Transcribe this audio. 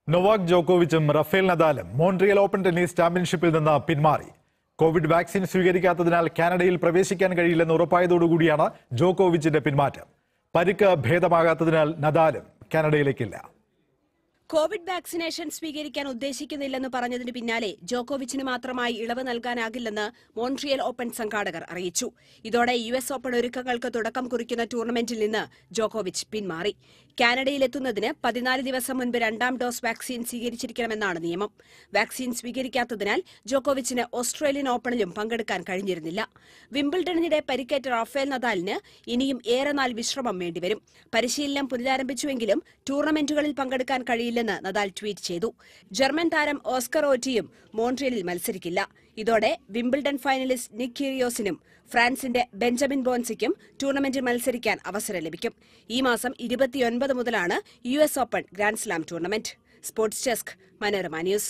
Novak ജോക്കോവിച്ചും Rafael നദാലും Montreal Open tennis ചാമ്പ്യൻഷിപ്പിൽ നിന്ന് പിന്മാറി കോവിഡ് വാക്സിൻ സ്വീകരിക്കാത്തതിനാൽ കാനഡയിൽ പ്രവേശിക്കാൻ കഴിയില്ലെന്ന് ഉറപ്പായതോടുകൂടിയാണ് ജോക്കോവിച്ചിന്റെ പിന്മാറ്റം പരിക്ക് ഭേദമാകാത്തതിനാൽ നദാലും കാനഡയിലേക്കില്ല കോവിഡ് വാക്സിനേഷൻ സ്വീകരിക്കാൻ ഉദ്ദേശിക്കുന്നില്ലെന്ന് പറഞ്ഞതിന് പിന്നാലെ ജോക്കോവിച്ചിന് മാത്രമായി ഇളവ് നൽകാനാകില്ലെന്ന് മോൺട്രിയൽ ഓപ്പൺ സംഘാടകർ അറിയിച്ചു ഇതോടെ യു എസ് ഓപ്പൺ ഒരുക്കങ്ങൾക്ക് തുടക്കം കുറിക്കുന്ന ടൂർണമെന്റിൽ നിന്ന് ജോക്കോവിച്ച് പിന്മാറി കാനഡയിലെത്തുന്നതിന് പതിനാല് ദിവസം മുൻപ് രണ്ടാം ഡോസ് വാക്സിൻ സ്വീകരിച്ചിരിക്കണമെന്നാണ് നിയമം വാക്സിൻ സ്വീകരിക്കാത്തതിനാൽ ജോക്കോവിച്ചിന് ഓസ്ട്രേലിയൻ ഓപ്പണിലും പങ്കെടുക്കാൻ കഴിഞ്ഞിരുന്നില്ല വിംബിൾഡണിനിടെ പരിക്കേറ്റ റാഫേൽ നദാലിന് ഇനിയും ഏറെ നാൾ വിശ്രമം വേണ്ടിവരും പരിശീലനം പുനരാരംഭിച്ചുവെങ്കിലും ടൂർണമെന്റുകളിൽ പങ്കെടുക്കാൻ കഴിയില്ലെന്ന് നദാൽ ട്വീറ്റ് ചെയ്തു ജർമ്മൻ താരം ഓസ്കർ ഓറ്റിയും മോൺട്രിയലിൽ മത്സരിക്കില്ല ഇതോടെ വിംബിൾഡൺ ഫൈനലിസ്റ്റ് നിക് കീരിയോസിനും ഫ്രാൻസിന്റെ ബെഞ്ചമിൻ ബോൺസിക്കും ടൂർണമെന്റിൽ മത്സരിക്കാൻ അവസരം ലഭിക്കും ഈ മാസം ഇരുപത്തിയൊൻപത് മുതലാണ് U S Open Grand Slam tournament sports desk Manorama news